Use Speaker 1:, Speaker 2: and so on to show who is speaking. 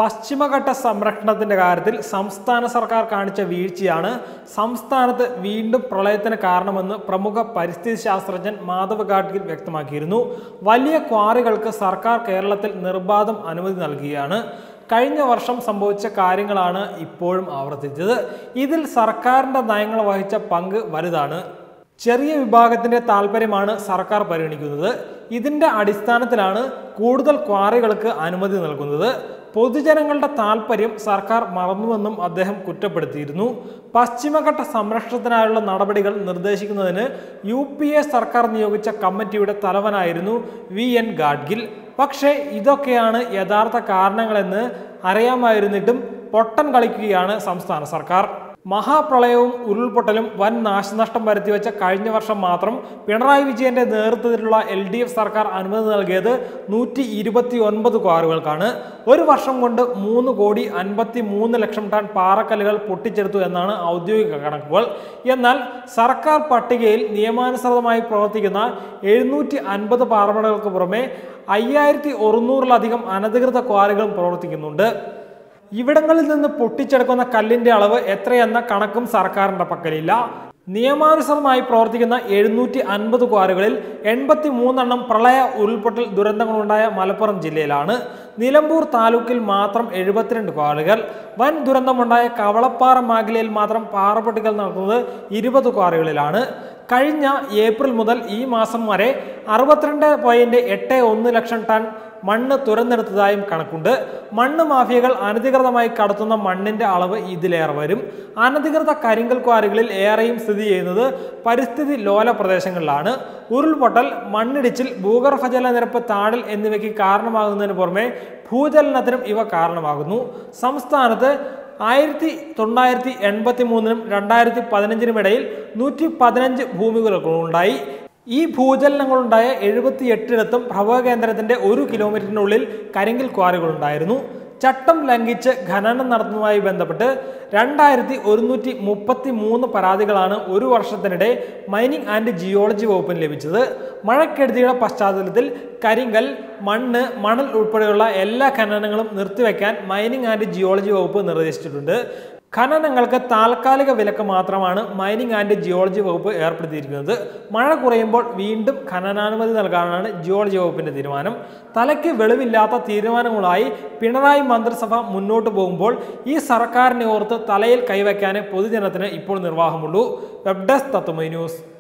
Speaker 1: പശ്ചിമഘട്ട സംരക്ഷണത്തിന്റെ കാര്യത്തിൽ സംസ്ഥാന സർക്കാർ കാണിച്ച വീഴ്ചയാണ് സംസ്ഥാനത്ത് വീണ്ടും പ്രളയത്തിന് കാരണമെന്ന് പ്രമുഖ പരിസ്ഥിതി ശാസ്ത്രജ്ഞൻ മാധവ് ഗാഡ്ഗിൽ വ്യക്തമാക്കിയിരുന്നു വലിയ ക്വാറികൾക്ക് സർക്കാർ കേരളത്തിൽ നിർബാധം അനുമതി നൽകുകയാണ് കഴിഞ്ഞ വർഷം സംഭവിച്ച കാര്യങ്ങളാണ് ഇപ്പോഴും ആവർത്തിച്ചത് ഇതിൽ സർക്കാരിന്റെ നയങ്ങൾ വഹിച്ച പങ്ക് വലുതാണ് ചെറിയ വിഭാഗത്തിന്റെ താല്പര്യമാണ് സർക്കാർ പരിഗണിക്കുന്നത് ഇതിന്റെ അടിസ്ഥാനത്തിലാണ് കൂടുതൽ ക്വാറികൾക്ക് അനുമതി നൽകുന്നത് പൊതുജനങ്ങളുടെ താല്പര്യം സർക്കാർ മറന്നുവെന്നും അദ്ദേഹം കുറ്റപ്പെടുത്തിയിരുന്നു പശ്ചിമഘട്ട സംരക്ഷണത്തിനായുള്ള നടപടികൾ നിർദ്ദേശിക്കുന്നതിന് യു പി എ സർക്കാർ നിയോഗിച്ച കമ്മിറ്റിയുടെ തലവനായിരുന്നു വി എൻ ഗാഡ്ഗിൽ പക്ഷേ ഇതൊക്കെയാണ് യഥാർത്ഥ കാരണങ്ങളെന്ന് അറിയാമായിരുന്നിട്ടും പൊട്ടൻ കളിക്കുകയാണ് സംസ്ഥാന സർക്കാർ മഹാപ്രളയവും ഉരുൾപൊട്ടലും വൻ നാശനഷ്ടം വരുത്തിവെച്ച കഴിഞ്ഞ വർഷം മാത്രം പിണറായി വിജയന്റെ നേതൃത്വത്തിലുള്ള എൽ ഡി എഫ് സർക്കാർ അനുമതി നൽകിയത് നൂറ്റി ഇരുപത്തി ഒൻപത് ക്വാറുകൾക്കാണ് ഒരു വർഷം കൊണ്ട് മൂന്ന് കോടി അൻപത്തി മൂന്ന് ലക്ഷം ടൺ പാറക്കല്ലുകൾ പൊട്ടിച്ചെടുത്തു എന്നാണ് ഔദ്യോഗിക കണക്കുകൾ എന്നാൽ സർക്കാർ പട്ടികയിൽ നിയമാനുസൃതമായി പ്രവർത്തിക്കുന്ന എഴുന്നൂറ്റി അൻപത് പാറമടകൾക്ക് പുറമെ അയ്യായിരത്തി ഒരുന്നൂറിലധികം അനധികൃത ക്വാറികളും പ്രവർത്തിക്കുന്നുണ്ട് ഇവിടങ്ങളിൽ നിന്ന് പൊട്ടിച്ചെടുക്കുന്ന കല്ലിന്റെ അളവ് എത്രയെന്ന കണക്കും സർക്കാരിന്റെ പക്കലില്ല നിയമാനുസൃതമായി പ്രവർത്തിക്കുന്ന എഴുന്നൂറ്റി അൻപത് ക്വാറികളിൽ എൺപത്തി മൂന്നെണ്ണം പ്രളയ ഉരുൾപൊട്ടൽ ദുരന്തങ്ങളുണ്ടായ മലപ്പുറം ജില്ലയിലാണ് നിലമ്പൂർ താലൂക്കിൽ മാത്രം എഴുപത്തിരണ്ട് ക്വാറികൾ വൻ ദുരന്തമുണ്ടായ കവളപ്പാറ മേഖലയിൽ മാത്രം പാറപ്പൊട്ടിക്കൽ നടക്കുന്നത് ഇരുപത് ക്വാറികളിലാണ് കഴിഞ്ഞ ഏപ്രിൽ മുതൽ ഈ മാസം വരെ അറുപത്തിരണ്ട് പോയിന്റ് എട്ട് ഒന്ന് ലക്ഷം ടൺ മണ്ണ് തുരന്നെടുത്തതായും കണക്കുണ്ട് മണ്ണ് മാഫിയകൾ അനധികൃതമായി കടത്തുന്ന മണ്ണിന്റെ അളവ് ഇതിലേറെ വരും അനധികൃത കരിങ്കൽ ക്വാറികളിൽ ഏറെയും സ്ഥിതി ചെയ്യുന്നത് പരിസ്ഥിതി ലോല പ്രദേശങ്ങളിലാണ് ഉരുൾപൊട്ടൽ മണ്ണിടിച്ചിൽ ഭൂഗർഭജല നിരപ്പ് താഴൽ എന്നിവയ്ക്ക് കാരണമാകുന്നതിന് പുറമെ ഭൂചലനത്തിനും ഇവ കാരണമാകുന്നു സംസ്ഥാനത്ത് ആയിരത്തി തൊള്ളായിരത്തി എൺപത്തി മൂന്നിനും രണ്ടായിരത്തി പതിനഞ്ചിനും ഇടയിൽ നൂറ്റി പതിനഞ്ച് ഭൂമികളുണ്ടായി ഈ ഭൂചലനങ്ങളുണ്ടായ എഴുപത്തി എട്ടിടത്തും പ്രഭവ കേന്ദ്രത്തിന്റെ ഒരു കിലോമീറ്ററിനുള്ളിൽ കരിങ്കൽ ക്വാറികളുണ്ടായിരുന്നു ചട്ടം ലംഘിച്ച് ഖനനം നടത്തുന്നതുമായി ബന്ധപ്പെട്ട് രണ്ടായിരത്തി ഒരുന്നൂറ്റി മുപ്പത്തി മൂന്ന് പരാതികളാണ് ഒരു വർഷത്തിനിടെ മൈനിങ് ആൻഡ് ജിയോളജി വകുപ്പിന് ലഭിച്ചത് മഴക്കെടുതിയുടെ പശ്ചാത്തലത്തിൽ കരിങ്കൽ മണ്ണ് മണൽ ഉൾപ്പെടെയുള്ള എല്ലാ ഖനനങ്ങളും നിർത്തിവെക്കാൻ മൈനിങ് ആൻഡ് ജിയോളജി വകുപ്പ് നിർദ്ദേശിച്ചിട്ടുണ്ട് ഖനനങ്ങൾക്ക് താൽക്കാലിക വിലക്ക് മാത്രമാണ് മൈനിങ് ആൻഡ് ജിയോളജി വകുപ്പ് ഏർപ്പെടുത്തിയിരിക്കുന്നത് മഴ കുറയുമ്പോൾ വീണ്ടും ഖനനാനുമതി നൽകാനാണ് ജിയോളജി വകുപ്പിന്റെ തീരുമാനം തലയ്ക്ക് വെളിവില്ലാത്ത തീരുമാനങ്ങളായി പിണറായി മന്ത്രിസഭ മുന്നോട്ട് പോകുമ്പോൾ ഈ സർക്കാരിനെ ഓർത്ത് തലയിൽ കൈവയ്ക്കാനേ പൊതുജനത്തിന് ഇപ്പോൾ നിർവാഹമുള്ളൂ വെബ് ഡെസ്ക് തത്വമൈ ന്യൂസ്